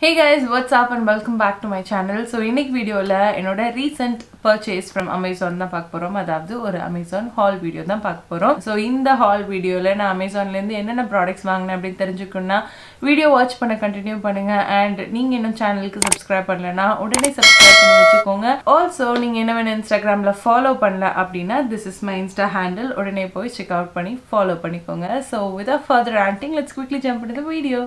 Hey guys what's up and welcome back to my channel so இன்னைக்கு வீடியோவில் என்னோட recent purchase from Amazon தான் பார்க்க போகிறோம் அதாவது ஒரு அமேசான் ஹால் வீடியோ தான் பார்க்க போகிறோம் ஸோ இந்த ஹால் வீடியோவில் நான் அமேசான்லேருந்து என்னென்ன ப்ராடக்ட்ஸ் வாங்கினேன் அப்படின்னு தெரிஞ்சுக்கணும்னா வீடியோ வாட்ச் பண்ண கண்டினியூ பண்ணுங்கள் அண்ட் நீங்கள் இன்னும் சேனலுக்கு சப்ஸ்கிரைப் பண்ணலன்னா உடனே சப்ஸ்கிரைப் பண்ணி வச்சுக்கோங்க ஆல்சோ நீங்கள் என்ன வேணும் இன்ஸ்டாகிராமில் ஃபாலோ பண்ணல அப்படின்னா this is my insta handle உடனே போய் செக் அவுட் பண்ணி ஃபாலோ பண்ணிக்கோங்க ஸோ வித்வுட் ஃபர்தர் ஆண்டிங் லெட்ஸ் குவிக்லி ஜம்ப் பண்ணி வீடியோ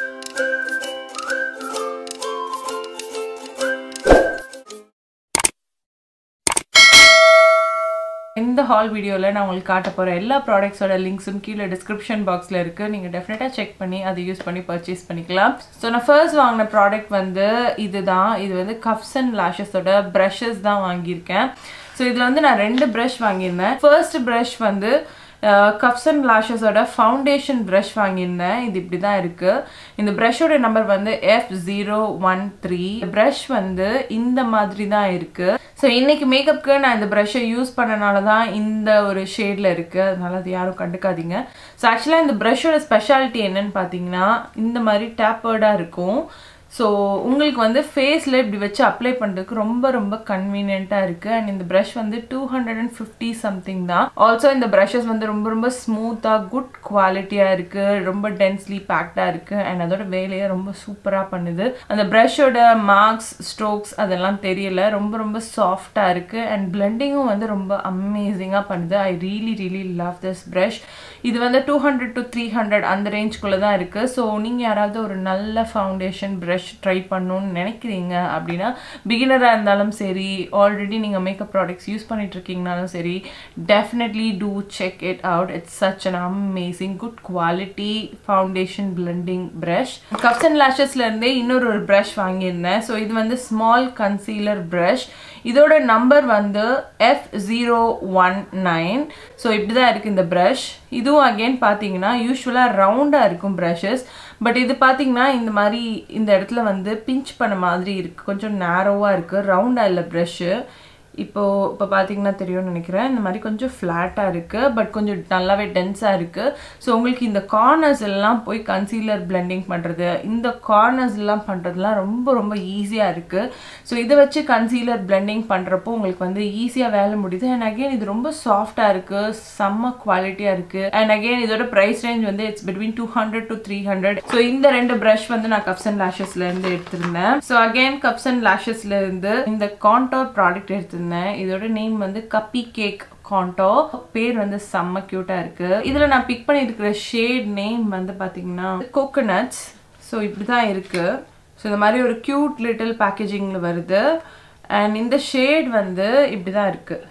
இந்த ஹால் வீடியோவில் நான் உங்களுக்கு காட்ட போகிற எல்லா ப்ராடக்ட்ஸோட லிங்க்ஸும் கீழே டிஸ்கிரிப்ஷன் பாக்ஸில் இருக்குது நீங்கள் டெஃபினட்டாக செக் பண்ணி அதை யூஸ் பண்ணி பர்ச்சேஸ் பண்ணிக்கலாம் ஸோ நான் ஃபர்ஸ்ட் வாங்கின ப்ராடக்ட் வந்து இதுதான் இது வந்து கப்ஸ் அண்ட் லாஷஸோட ப்ரஷஸ் தான் வாங்கியிருக்கேன் ஸோ இதில் வந்து நான் ரெண்டு ப்ரஷ் வாங்கியிருந்தேன் ஃபர்ஸ்ட் ப்ரஷ் வந்து கப்ஸ் அண்ட் லாஷஸோட ஃபவுண்டேஷன் ப்ரஷ் வாங்கியிருந்தேன் இது இப்படி தான் இருக்குது இந்த ப்ரஷோட நம்பர் வந்து F zero one three brush வந்து இந்த மாதிரி தான் இருக்குது ஸோ இன்னைக்கு மேக்கப்புக்கு நான் இந்த ப்ரஷ்ஷை யூஸ் பண்ணனால தான் இந்த ஒரு ஷேடில் இருக்குது அதனால அது யாரும் கண்டுக்காதீங்க ஸோ ஆக்சுவலாக இந்த ப்ரஷ்ஷோட ஸ்பெஷாலிட்டி என்னன்னு பார்த்தீங்கன்னா இந்த மாதிரி டேப்பர்டாக இருக்கும் ஸோ உங்களுக்கு வந்து ஃபேஸில் இப்படி வச்சு அப்ளை பண்ணுறதுக்கு ரொம்ப ரொம்ப கன்வீனியண்ட்டாக இருக்குது அண்ட் இந்த ப்ரஷ் வந்து two hundred and fifty something தான் ஆல்சோ இந்த ப்ரஷஸ் வந்து ரொம்ப ரொம்ப ஸ்மூத்தாக குட் குவாலிட்டியாக இருக்குது ரொம்ப டென்ஸ்லி பேக்டாக இருக்குது அண்ட் அதோட வேலையை ரொம்ப சூப்பராக பண்ணுது அந்த ப்ரஷோட மார்க்ஸ் ஸ்ட்ரோக்ஸ் அதெல்லாம் தெரியல ரொம்ப ரொம்ப சாஃப்டாக இருக்குது அண்ட் பிளெண்டிங்கும் வந்து ரொம்ப அமேசிங்காக பண்ணுது I really really love this brush இது வந்து two hundred to three hundred அந்த ரேஞ்ச்குள்ளே தான் இருக்குது ஸோ நீங்கள் யாராவது ஒரு நல்ல ஃபவுண்டேஷன் ப்ரஷ் ட்ரை பண்ணணும்னு நினைக்கிறீங்க அப்படின்னா பிகினராக இருந்தாலும் சரி ஆல்ரெடி நீங்கள் மேக்கப் ப்ராடக்ட்ஸ் யூஸ் பண்ணிட்டு இருக்கீங்கனாலும் சரி definitely to check it out it's such an amazing good quality foundation blending brush Cuffs and லேஷஸ்லேருந்தே இன்னொரு ஒரு ப்ரஷ் வாங்கியிருந்தேன் ஸோ இது வந்து ஸ்மால் கன்சீலர் ப்ரஷ் இதோட நம்பர் வந்து F zero one nine so இப்படி தான் இருக்குது இந்த ப்ரஷ் இதுவும் அகெயின் பார்த்தீங்கன்னா யூஸ்வலாக ரவுண்டாக இருக்கும் ப்ரஷஸ் பட் இது பார்த்தீங்கன்னா இந்த மாதிரி இந்த இடத்துல வந்து பிஞ்ச் பண்ண மாதிரி இருக்குது கொஞ்சம் நேரோவாக இருக்குது ரவுண்டாக இல்லை ப்ரஷ்ஷு இப்போது இப்போ பார்த்தீங்கன்னா தெரியும்னு நினைக்கிறேன் இந்த மாதிரி கொஞ்சம் ஃப்ளாட்டாக இருக்குது பட் கொஞ்சம் நல்லாவே டென்ஸாக இருக்குது ஸோ உங்களுக்கு இந்த கார்னர்ஸ் எல்லாம் போய் கன்சீலர் பிளெண்டிங் பண்ணுறது இந்த கார்னர்ஸ் எல்லாம் பண்ணுறதுலாம் ரொம்ப ரொம்ப ஈஸியாக இருக்குது ஸோ இதை வச்சு கன்சீலர் பிளெண்டிங் பண்ணுறப்போ உங்களுக்கு வந்து ஈஸியாக வேலை முடியுது அண்ட் அகெயின் இது ரொம்ப சாஃப்டாக இருக்குது செம்ம குவாலிட்டியாக இருக்குது அண்ட் அகெயின் இதோட ப்ரைஸ் ரேஞ்ச் வந்து it's between two hundred to three hundred so இந்த ரெண்டு ப்ரஷ் வந்து நான் கப்ஸ் அண்ட் லேஷஸ்லேருந்து எடுத்திருந்தேன் ஸோ அகெயின் கப்ஸ் அண்ட் லேஷஸ்லேருந்து இந்த கான்டோர் ப்ராடக்ட் எடுத்திருந்தேன் இருந்தேன் இதோட நேம் வந்து கப்பி கேக் காண்டோ பேர் வந்து செம்ம க்யூட்டாக இருக்குது இதில் நான் பிக் பண்ணியிருக்கிற ஷேட் நேம் வந்து பார்த்தீங்கன்னா கோகோனட்ஸ் ஸோ இப்படி தான் இருக்குது ஸோ இந்த மாதிரி ஒரு க்யூட் லிட்டில் பேக்கேஜிங்கில் வருது அண்ட் இந்த ஷேட் வந்து இப்படி தான் இருக்குது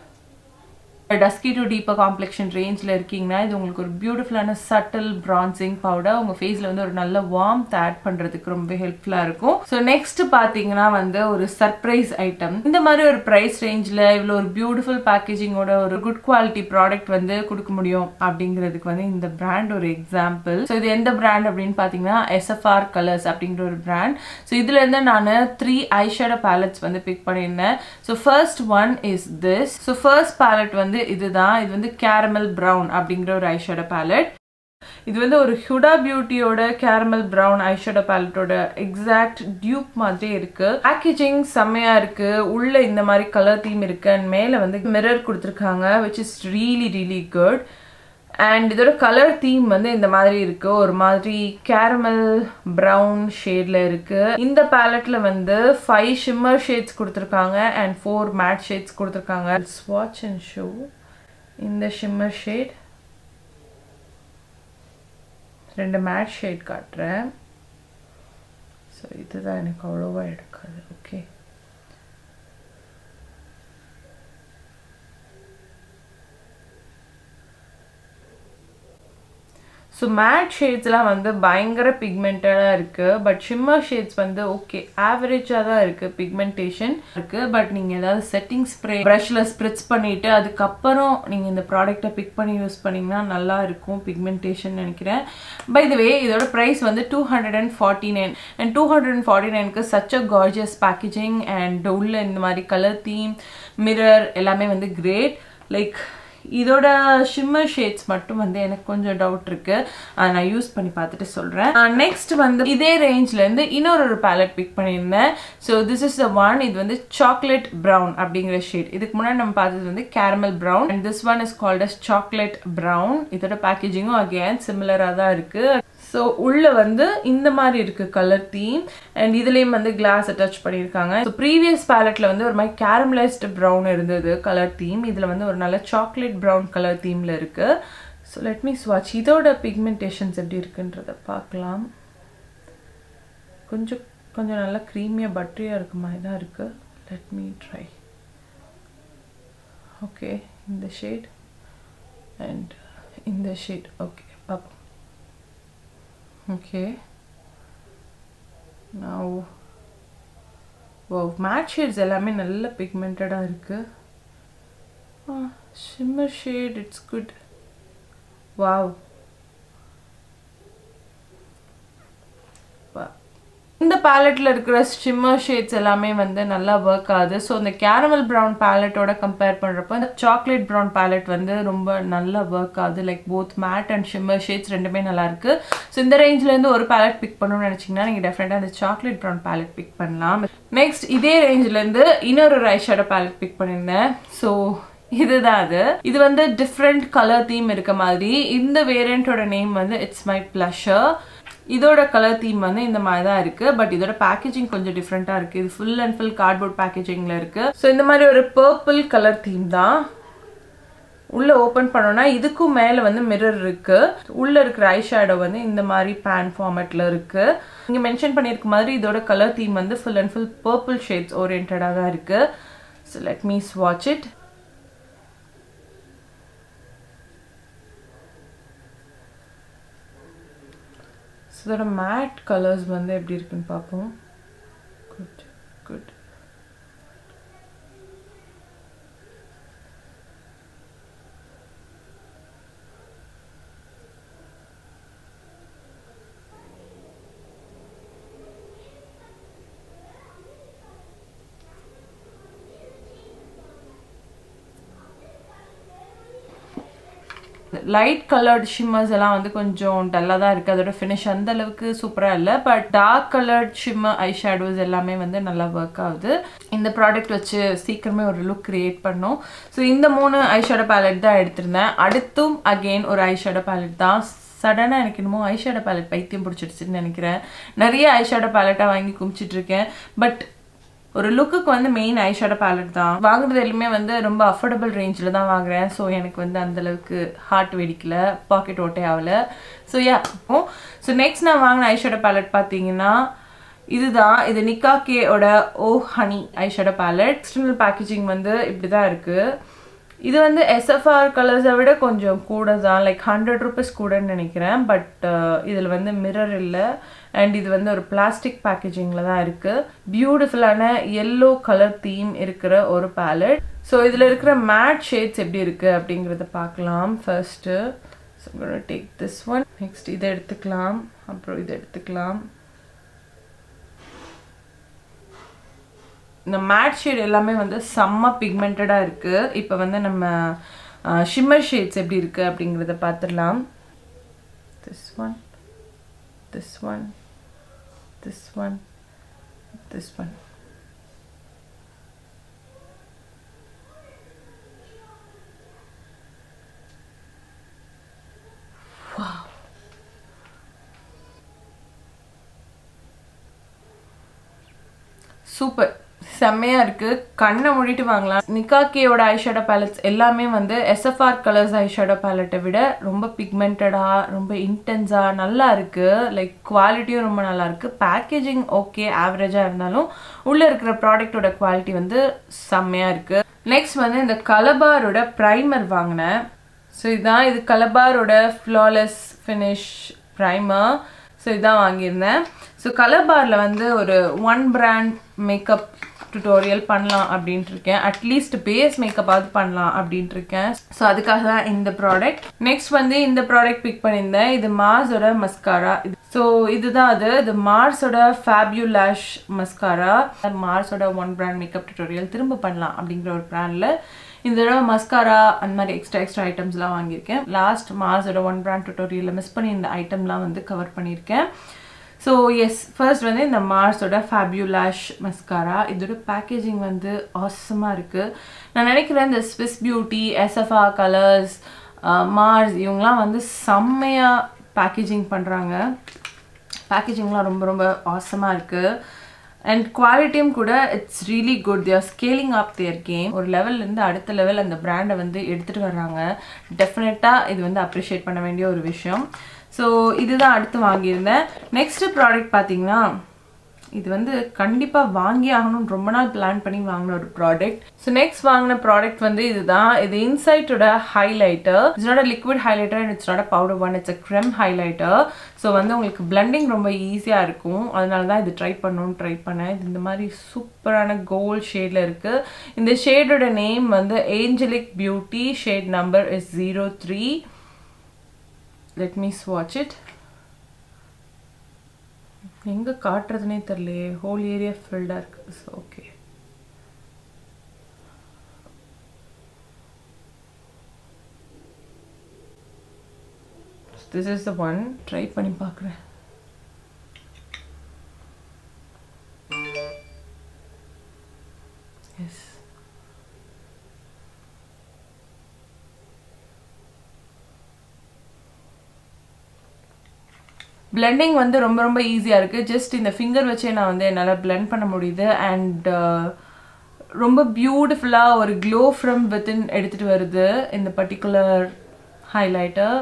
டஸ்கி டு டீப்பர் காம்ப்ளெக்ஷன் ரேஞ்சில் இருக்கீங்கன்னா இது உங்களுக்கு ஒரு பியூட்டிஃபுல்லான சட்டில் பிரான்சிங் பவுடர் உங்கள் ஃபேஸில் வந்து ஒரு நல்ல வார்ம் ஆட் பண்ணுறதுக்கு ரொம்ப ஹெல்ப்ஃபுல்லாக இருக்கும் ஸோ நெக்ஸ்ட் பார்த்தீங்கன்னா வந்து ஒரு சர்ப்ரைஸ் ஐட்டம் இந்த மாதிரி ஒரு ப்ரைஸ் ரேஞ்சில் இவ்வளோ ஒரு பியூட்டிஃபுல் பேக்கேஜிங்கோட ஒரு குட் குவாலிட்டி ப்ராடக்ட் வந்து கொடுக்க முடியும் அப்படிங்கிறதுக்கு வந்து இந்த பிராண்ட் ஒரு எக்ஸாம்பிள் ஸோ இது எந்த பிராண்ட் அப்படின்னு பார்த்தீங்கன்னா எஸ்எஃப்ஆர் கலர்ஸ் அப்படிங்கிற ஒரு பிராண்ட் ஸோ இதுலேருந்து நான் த்ரீ ஐஷேடோ பேலட்ஸ் வந்து பிக் பண்ணியிருந்தேன் so first one is this so first palette வந்து இதுதான் இது வந்து கேரமல் ப்ரௌன் அப்படிங்கிற ஒரு ஐஷேடோ பேலட் இது வந்து ஒரு ஹுடா பியூட்டியோட கேரமல் ப்ரௌன் ஐஷேடோ பேலட்டோட எக்ஸாக்ட் டியூப் மாதிரி இருக்கு பேக்கேஜிங் செம்மையா இருக்கு உள்ள இந்த மாதிரி கலர் தீம் இருக்கு அண்ட் மேல வந்து மிரர் கொடுத்துருக்காங்க which is really really good and இதோட கலர் தீம் வந்து இந்த மாதிரி இருக்கு ஒரு மாதிரி கேரமல் ப்ரௌன் ஷேட்ல இருக்கு இந்த பேலட்ல வந்து ஃபைவ் ஷிம்மர் ஷேட்ஸ் கொடுத்துருக்காங்க அண்ட் ஃபோர் மேட் ஷேட்ஸ் கொடுத்துருக்காங்க ஸ்வாட்ச் அண்ட் ஷோ இந்த ஷிம்மர் ஷேட் ரெண்டு மேட் ஷேட் காட்டுறேன் ஸோ இதுதான் எனக்கு அவ்வளோவா எடுக்காது ஓகே ஸோ மேட் ஷேட்ஸ்லாம் வந்து பயங்கர பிக்மெண்டடாக இருக்குது பட் ஷிம்மர் ஷேட்ஸ் வந்து ஓகே ஆவரேஜாக தான் இருக்குது பிக்மெண்டேஷன் இருக்குது பட் நீங்கள் ஏதாவது செட்டிங் ஸ்ப்ரே ப்ரஷில் ஸ்ப்ரிட்ஸ் பண்ணிவிட்டு அதுக்கப்புறம் நீங்கள் இந்த ப்ராடக்ட்டை பிக் பண்ணி யூஸ் பண்ணிங்கன்னா நல்லா இருக்கும் பிக்மெண்டேஷன் நினைக்கிறேன் பை த வே இதோட ப்ரைஸ் வந்து two hundred and forty nine and two hundred and forty நைனுக்கு such a gorgeous packaging and உள்ள இந்த மாதிரி கலர் தீம் மிரர் எல்லாமே வந்து கிரேட் லைக் இதோட ஷிம்மர் ஷேட்ஸ் மட்டும் வந்து எனக்கு கொஞ்சம் டவுட் இருக்கு அஹ் நான் யூஸ் பண்ணி பார்த்துட்டு சொல்றேன் நெக்ஸ்ட் வந்து இதே ரேஞ்ச்ல இருந்து இன்னொரு ஒரு பேலட் பிக் பண்ணியிருந்தேன் so this is the one இது வந்து சாக்லேட் ப்ரௌன் அப்படிங்கிற ஷேட் இதுக்கு முன்னாடி நம்ம பார்த்தது வந்து caramel brown and this one is called as chocolate brown இதோட பேக்கேஜிங்கும் அகேன் சிமிலராக தான் இருக்கு ஸோ உள்ள வந்து இந்த மாதிரி இருக்கு கலர் தீம் அண்ட் இதுலயும் வந்து கிளாஸ் அட்டாச் பண்ணியிருக்காங்க ஸோ ப்ரீவியஸ் பேலட்ல வந்து ஒரு மாதிரி கேரமலைஸ்டு ப்ரௌன் இருந்தது கலர் தீம் இதுல வந்து ஒரு நல்ல சாக்லேட் ப்ரௌன் கலர் தீம்ல இருக்கு ஸோ லெட் மீ ஸ்வாட்ச் இதோட பிக்மெண்டேஷன்ஸ் எப்படி இருக்குன்றத பார்க்கலாம் கொஞ்சம் கொஞ்சம் நல்லா க்ரீமியாக பட்டரியாக இருக்க மாதிரி தான் இருக்கு லெட் மீ ட்ரை ஓகே இந்த ஷேட் அண்ட் இந்த ஷேட் ஓகே பார்ப்போம் okay now oh matte shades எல்லாமே நல்ல பிக்மெண்டடாக இருக்கு shimmer shade it's good wow இந்த பேலட்டில் இருக்கிற ஷிம்மர் ஷேட்ஸ் எல்லாமே வந்து நல்லா ஒர்க் ஆகுது ஸோ இந்த கேரமல் ப்ரௌன் பேலட்டோட கம்பேர் பண்ணுறப்போ இந்த சாக்லேட் ப்ரௌன் பேலட் வந்து ரொம்ப நல்லா ஒர்க் ஆகுது like both matte and shimmer shades ரெண்டுமே நல்லா இருக்கு ஸோ இந்த ரேஞ்சிலேருந்து ஒரு பேலட் பிக் பண்ணணும்னு நினச்சிங்கன்னா நீங்கள் டெஃபினட்டாக அந்த சாக்லேட் ப்ரௌன் பேலட் பிக் பண்ணலாம் நெக்ஸ்ட் இதே ரேஞ்சிலேருந்து இன்னொரு ரைஷோட பேலட் பிக் பண்ணியிருந்தேன் ஸோ இதுதான் அது இது வந்து டிஃப்ரெண்ட் கலர் தீம் இருக்க மாதிரி இந்த வேரியண்டோட நேம் வந்து இட்ஸ் மை ப்ளஷர் இதோட கலர் தீம் வந்து இந்த மாதிரி தான் இருக்கு பட் இதோட பேக்கேஜிங் கொஞ்சம் டிஃப்ரெண்டா இருக்கு இது ஃபுல் அண்ட் ஃபுல் கார்ட்போர்ட் பேக்கேஜிங்ல இருக்கு ஸோ இந்த மாதிரி ஒரு பர்பிள் கலர் தீம் தான் உள்ள ஓபன் பண்ணோம்னா இதுக்கும் மேல வந்து மிரர் இருக்கு உள்ள இருக்கிற ஐ ஷேடோ வந்து இந்த மாதிரி பேன் ஃபார்மேட்ல இருக்கு இங்க மென்ஷன் பண்ணிருக்க மாதிரி இதோட கலர் தீம் வந்து full and full purple shades ஓரியன்டா தான் இருக்கு so let me watch it இதோட மேட் கலர்ஸ் வந்து எப்படி இருக்குன்னு பார்ப்போம் good good light coloured shimmers எல்லாம் வந்து கொஞ்சம் டல்லாக தான் இருக்குது அதோட ஃபினிஷ் அந்த அளவுக்கு சூப்பராக இல்லை but dark coloured shimmer eye shadows எல்லாமே வந்து நல்லா ஒர்க் ஆகுது இந்த ப்ராடக்ட் வச்சு சீக்கிரமே ஒரு லுக் கிரியேட் பண்ணோம் ஸோ இந்த மூணு ஐ ஷேடோ பேலட் தான் எடுத்திருந்தேன் அடுத்தும் அகெயின் ஒரு ஐ ஷேடோ பேலட் தான் சடனாக எனக்கு என்னமோ ஐஷேடோ பேலட் பைத்தியம் பிடிச்சிடுச்சுன்னு நினைக்கிறேன் நிறைய ஐஷேடோ பேலட்டாக வாங்கி குமிச்சிட்டு இருக்கேன் பட் ஒரு லுக்குக்கு வந்து மெயின் ஐஷேடோ பேலட் தான் வாங்குறது எல்லாமே வந்து ரொம்ப அஃபோர்டபுள் ரேஞ்சில் தான் வாங்குறேன் ஸோ எனக்கு வந்து அந்த அளவுக்கு ஹார்ட் வெடிக்கல பாக்கெட் ஓட்டே ஆகல ஸோ யா ஸோ நெக்ஸ்ட் நான் வாங்கின ஐஷேடோ பேலட் பார்த்தீங்கன்னா இதுதான் இது நிக்காக்கேயோட oh honey eyeshadow palette external packaging வந்து இப்படி தான் இருக்குது இது வந்து எஸ்எஃப்ஆர் கலர்ஸை விட கொஞ்சம் கூட தான் லைக் ஹண்ட்ரட் ருபீஸ் கூடன்னு நினைக்கிறேன் பட் இதில் வந்து மிரர் இல்லை அண்ட் இது வந்து ஒரு பிளாஸ்டிக் பேக்கேஜிங்கில் தான் இருக்குது பியூட்டிஃபுல்லான எல்லோ கலர் தீம் இருக்கிற ஒரு பேலட் ஸோ இதில் இருக்கிற மேட் ஷேட்ஸ் எப்படி இருக்குது அப்படிங்கிறத பார்க்கலாம் first so take this one next இதை எடுத்துக்கலாம் அப்புறம் இதை எடுத்துக்கலாம் இந்த மேட் ஷேட் எல்லாமே வந்து செம்ம பிக்மெண்டடாக இருக்குது இப்போ வந்து நம்ம ஷிம்மர் ஷேட்ஸ் எப்படி இருக்குது அப்படிங்கிறத பார்த்துடலாம் this one this one this one this one super செம்மையா இருக்கு கண்ணை மூடிட்டு வாங்கலாம் நிக்காக்கியோட ஐஷேடோ பேலட்ஸ் எல்லாமே வந்து எஸ்எஃப்ஆர் கலர்ஸ் ஐஷேடோ பேலட்டை விட ரொம்ப பிக்மெண்டடா ரொம்ப இன்டென்ஸா நல்லா இருக்கு லைக் குவாலிட்டியும் ரொம்ப நல்லா இருக்கு பேக்கேஜிங் ஓகே ஆவரேஜா இருந்தாலும் உள்ள இருக்கிற ப்ராடக்டோட குவாலிட்டி வந்து செம்மையா இருக்கு நெக்ஸ்ட் வந்து இந்த கலபாரோட ப்ரைமர் வாங்கினேன் ஸோ இதுதான் இது கலபாரோட ஃப்ளாலெஸ் ஃபினிஷ் ப்ரைமர் ஸோ இதான் வாங்கியிருந்தேன் ஸோ கலர் பாரில் வந்து ஒரு ஒன் பிராண்ட் மேக்கப் டுட்டோரியல் பண்ணலாம் அப்படின்ட்டு இருக்கேன் அட்லீஸ்ட் பேஸ் மேக்கப்பாவது பண்ணலாம் அப்படின்ட்டு இருக்கேன் ஸோ அதுக்காக தான் இந்த ப்ராடக்ட் நெக்ஸ்ட் வந்து இந்த ப்ராடக்ட் பிக் பண்ணியிருந்தேன் இது மார்ஸோட மஸ்காரா ஸோ இதுதான் அது இது மார்ஸோட ஃபேபியூலாஷ் மஸ்காரா மார்ஸோட ஒன் பிராண்ட் மேக்கப் டுட்டோரியல் திரும்ப பண்ணலாம் அப்படிங்கிற ஒரு பிராண்டில் இந்த தடவை மஸ்காரா அந்த மாதிரி எக்ஸ்ட்ரா எக்ஸ்ட்ரா ஐட்டம்ஸ்லாம் வாங்கியிருக்கேன் லாஸ்ட் மார்ஸோட ஒன் பிராண்ட் டுட்டோரியலில் மிஸ் பண்ணி இந்த ஐட்டம்லாம் வந்து கவர் பண்ணியிருக்கேன் ஸோ எஸ் ஃபர்ஸ்ட் வந்து இந்த மார்ஸோட ஃபேபியூலாஷ் மஸ்காரா இதோட பேக்கேஜிங் வந்து ஆசமாக இருக்குது நான் நினைக்கிறேன் இந்த Swiss Beauty SFR colours Mars இவங்கெலாம் வந்து செம்மையாக பேக்கேஜிங் பண்ணுறாங்க பேக்கேஜிங்லாம் ரொம்ப ரொம்ப ஆசமாக இருக்குது அண்ட் குவாலிட்டியும் கூட it's really good they're scaling up their game ஒரு லெவல்லேருந்து அடுத்த லெவல் அந்த பிராண்டை வந்து எடுத்துகிட்டு வர்றாங்க டெஃபினட்டாக இது வந்து அப்ரிஷியேட் பண்ண வேண்டிய ஒரு விஷயம் ஸோ இதுதான் அடுத்து வாங்கியிருந்தேன் நெக்ஸ்ட் ப்ராடக்ட் பார்த்தீங்கன்னா இது வந்து கண்டிப்பாக வாங்கி ஆகணும்னு ரொம்ப நாள் பிளான் பண்ணி வாங்கின ஒரு ப்ராடக்ட் ஸோ நெக்ஸ்ட் வாங்கின ப்ராடக்ட் வந்து இதுதான் இது இன்சைட்டோட highlighter it's not a liquid highlighter and it's not a powder one it's a cream highlighter so வந்து உங்களுக்கு பிளண்டிங் ரொம்ப ஈஸியாக இருக்கும் அதனால தான் இது ட்ரை பண்ணணும்னு ட்ரை பண்ணேன் இது இந்த மாதிரி சூப்பரான கோல்ட் ஷேடில் இருக்குது இந்த ஷேடோட நேம் வந்து angelic beauty shade number is zero three let me ஸ்வாட்ச் இட் எங்கே காட்டுறதுனே தெரியலையே ஹோல் ஏரியா ஃபில்டாக இருக்கு okay this is the one try பண்ணி பார்க்குறேன் எஸ் பிளெண்டிங் வந்து ரொம்ப ரொம்ப ஈஸியாக இருக்குது ஜஸ்ட் இந்த ஃபிங்கர் வச்சே நான் வந்து என்னால் பிளெண்ட் பண்ண முடியுது அண்ட் ரொம்ப பியூட்டிஃபுல்லாக ஒரு க்ளோ ஃப்ரம் வித்தின் எடுத்துகிட்டு வருது இந்த particular highlighter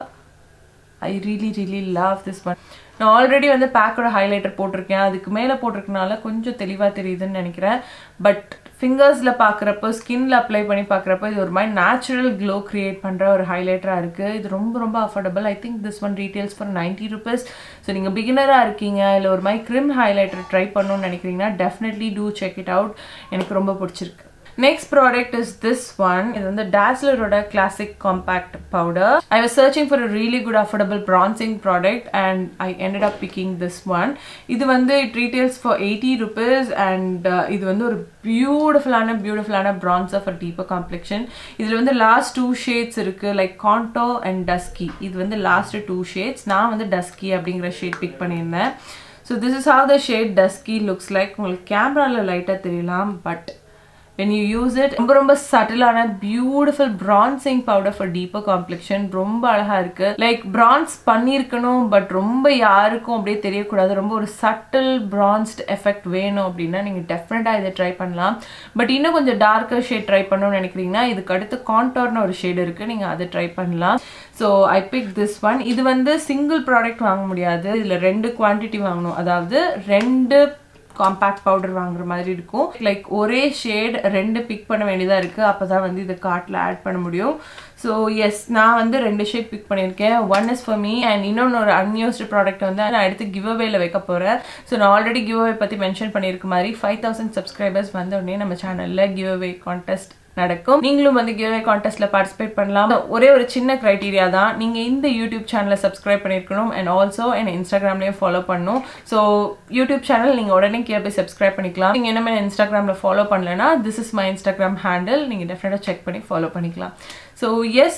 I really really love this one நான் ஆல்ரெடி வந்து பேக்கோட ஹைலைட்டர் போட்டிருக்கேன் அதுக்கு மேலே போட்டிருக்கனால கொஞ்சம் தெளிவாக தெரியுதுன்னு நினைக்கிறேன் பட் ஃபிங்கர்ஸில் பார்க்குறப்போ ஸ்கின்ல அப்ளை பண்ணி பார்க்குறப்போ இது ஒரு மாதிரி நேச்சுரல் க்ளோ க்ரியேட் பண்ணுற ஒரு ஹைலைட்டராக இருக்குது இது ரொம்ப ரொம்ப affordable I think this one retails for ninety rupees so நீங்கள் பிகினராக இருக்கீங்க இல்லை ஒரு மாதிரி க்ரிம் ஹைலைட்டர் ட்ரை பண்ணணும்னு நினைக்கிறீங்கன்னா definitely to check it out எனக்கு ரொம்ப பிடிச்சிருக்கு next product is this one இது வந்து டாஸ்லரோட classic compact powder I was searching for really good affordable bronzing product and I ended up picking this one இது வந்து it retails for eighty rupees and இது வந்து ஒரு பியூட்டிஃபுல்லான பியூட்டிஃபுல்லான பிரான்ஸர் ஃபார் டீப்பர் காம்ப்ளெக்ஷன் இதில் வந்து லாஸ்ட் டூ ஷேட்ஸ் இருக்குது லைக் காண்டோ அண்ட் டஸ்கி இது வந்து லாஸ்ட் டூ ஷேட்ஸ் நான் வந்து டஸ்கி அப்படிங்கிற ஷேட் பிக் பண்ணியிருந்தேன் so this is how the shade dusky looks like உங்களுக்கு கேமராவில் லைட்டாக தெரியலாம் but when you use it ரொம்ப ரொம்ப சட்டிலான beautiful bronzing powder for deeper complexion ரொம்ப அழகா இருக்கு லைக் பிரான்ஸ் பண்ணியிருக்கணும் பட் ரொம்ப யாருக்கும் அப்படியே தெரியக்கூடாது ரொம்ப ஒரு சட்டில் பிரான்ஸ்ட் எஃபெக்ட் வேணும் அப்படின்னா நீங்கள் டெஃபினட்டாக இதை ட்ரை பண்ணலாம் பட் இன்னும் கொஞ்சம் டார்க்கர் ஷேட் ட்ரை பண்ணணும்னு நினைக்கிறீங்கன்னா இதுக்கு அடுத்து கான்டோர்னு ஒரு ஷேட் இருக்கு நீங்கள் அதை ட்ரை பண்ணலாம் so I pick this one இது வந்து சிங்கிள் ப்ராடக்ட் வாங்க முடியாது இதில் ரெண்டு குவான்டிட்டி வாங்கணும் அதாவது ரெண்டு காம்பேக்ட் பவுடர் வாங்குற மாதிரி இருக்கும் லைக் ஒரே ஷேட் ரெண்டு பிக் பண்ண வேண்டியதாக இருக்குது அப்போ தான் வந்து இதை கார்ட்டில் ஆட் பண்ண முடியும் ஸோ எஸ் நான் வந்து ரெண்டு ஷேட் பிக் பண்ணியிருக்கேன் one is for me and இன்னொன்று ஒரு அன்யூஸ்டு ப்ராடக்ட் வந்து நான் அடுத்து கிவ் அவேல வைக்க போகிறேன் ஸோ நான் ஆல்ரெடி கிவ் அவே பற்றி மென்ஷன் பண்ணியிருக்க மாதிரி ஃபைவ் தௌசண்ட் சப்ஸ்கிரைபர்ஸ் வந்த உடனே நம்ம சேனலில் கிவ் அவே கான்டெஸ்ட் நடக்கும் நீங்களும் வந்து கிவ்வே கான்டெஸ்ட்ல பார்ட்டிசிபேட் பண்ணலாம் ஒரே ஒரு சின்ன கிரைட்டீரியா தான் நீங்க இந்த யூடியூப் சேனலை சப்ஸ்கிரைப் பண்ணிருக்கணும் அண்ட் ஆல்சோ என்ன இன்ஸ்டாகிராம்லயும் ஃபாலோ பண்ணணும் ஸோ யூடியூப் சேனல் நீங்க உடனே கீழே போய் சப்ஸ்கிரைப் பண்ணிக்கலாம் நீங்க என்ன இன்ஸ்டாகிராம்ல ஃபாலோ பண்ணலன்னா this is my Instagram handle நீங்க டெஃபினட்டா செக் பண்ணி ஃபாலோ பண்ணிக்கலாம் ஸோ எஸ்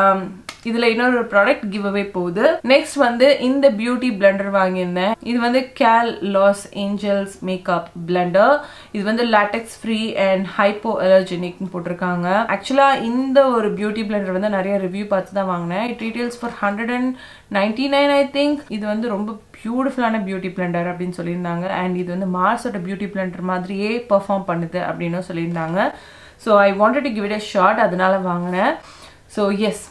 இதுல இன்னொரு ப்ராடக்ட் கிவ் அவே போகுது நெக்ஸ்ட் வந்து இந்த பியூட்டி பிளெண்டர் வாங்கியிருந்தேன் இது வந்து Kale Los Angeles makeup blender இது வந்து லாட்டெக்ஸ் ஃப்ரீ அண்ட் ஹைப்போ அலர்ஜெனிக்னு போட்டிருக்காங்க ஆக்சுவலா இந்த ஒரு பியூட்டி பிளெண்டர் வந்து நிறைய ரிவ்யூ பார்த்து தான் வாங்கினேன் it retails for hundred and ninety nine I think இது வந்து ரொம்ப பியூட்டிஃபுல்லான பியூட்டி பிளெண்டர் அப்படின்னு சொல்லியிருந்தாங்க அண்ட் இது வந்து மார்ஸோட பியூட்டி பிளெண்டர் மாதிரியே பெர்ஃபார்ம் பண்ணுது அப்படின்னு சொல்லியிருந்தாங்க so I wanted to give it a shot அதனால வாங்கினேன் ஸோ எஸ்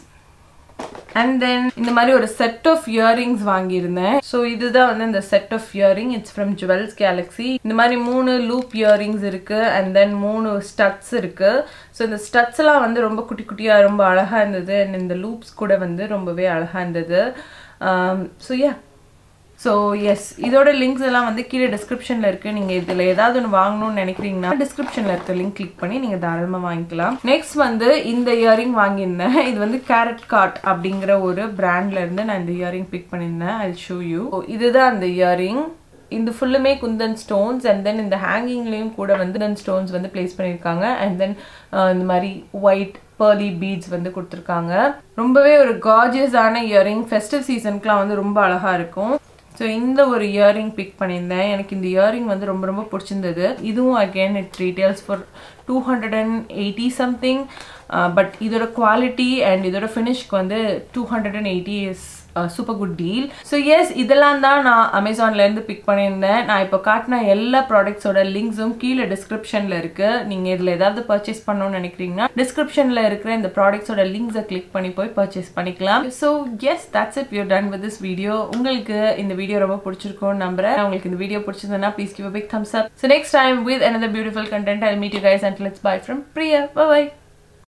அண்ட் தென் இந்த மாதிரி ஒரு செட் ஆஃப் இயரிங்ஸ் வாங்கியிருந்தேன் ஸோ இதுதான் வந்து இந்த set of earring it's from Jewels Galaxy இந்த மாதிரி மூணு லூப் இயரிங்ஸ் இருக்கு அண்ட் தென் மூணு ஸ்டட்ஸ் இருக்கு ஸோ இந்த ஸ்டட்ஸ் எல்லாம் வந்து ரொம்ப குட்டி குட்டியாக ரொம்ப அழகா இருந்தது அண்ட் இந்த லூப்ஸ் கூட வந்து ரொம்பவே அழகா இருந்தது ஸோ யா ஸோ எஸ் இதோட லிங்க்ஸ் எல்லாம் வந்து கீழே டிஸ்கிரிப்ஷனில் இருக்குது நீங்கள் இதில் ஏதாவது ஒன்று வாங்கணும்னு நினைக்கிறீங்கன்னா டிஸ்கிரிப்ஷனில் இருக்க லிங்க் கிளிக் பண்ணி நீங்கள் தாராளமாக வாங்கிக்கலாம் நெக்ஸ்ட் வந்து இந்த இயரிங் வாங்கியிருந்தேன் இது வந்து கேரட் காட் அப்படிங்கிற ஒரு பிராண்ட்ல இருந்து நான் இந்த இயரிங் பிக் பண்ணியிருந்தேன் ஐ ஷோ யூ இதுதான் அந்த இயரிங் இந்த ஃபுல்லுமே குந்தன் ஸ்டோன்ஸ் அண்ட் தென் இந்த ஹேங்கிங்லேயும் கூட வந்து குந்தன் ஸ்டோன்ஸ் வந்து பிளேஸ் பண்ணியிருக்காங்க அண்ட் தென் இந்த மாதிரி ஒயிட் பேர்லி பீட்ஸ் வந்து கொடுத்துருக்காங்க ரொம்பவே ஒரு கார்ஜியஸான இயரிங் ஃபெஸ்டிவ் சீசனுக்குலாம் வந்து ரொம்ப அழகாக இருக்கும் ஸோ இந்த ஒரு இயரிங் பிக் பண்ணியிருந்தேன் எனக்கு இந்த இயரிங் வந்து ரொம்ப ரொம்ப பிடிச்சிருந்தது இதுவும் again it retails for two hundred and eighty something but இதோட குவாலிட்டி அண்ட் இதோட ஃபினிஷ்க்கு வந்து two hundred and eighty is super good deal so yes இதெல்லாம் தான் நான் அமேசான்லேருந்து பிக் பண்ணியிருந்தேன் நான் இப்போ காட்டின எல்லா ப்ராடக்ட்ஸோட லிங்க்ஸும் கீழே டிஸ்கிரிப்ஷனில் இருக்குது நீங்கள் இதில் ஏதாவது பர்ச்சேஸ் பண்ணணும்னு நினைக்கிறீங்கன்னா டிஸ்கிரிப்ஷனில் இருக்கிற இந்த ப்ராடக்ட்ஸோட லிங்க்ஸை கிளிக் பண்ணி போய் பர்ச்சேஸ் பண்ணிக்கலாம் so yes that's it you're done with this video உங்களுக்கு இந்த வீடியோ ரொம்ப பிடிச்சிருக்கும்னு நம்புறேன் உங்களுக்கு இந்த வீடியோ பிடிச்சிருந்ததுன்னா please give big thumbs up so next time with another beautiful content I'll meet you guys until it's bye from Priya. Bye bye.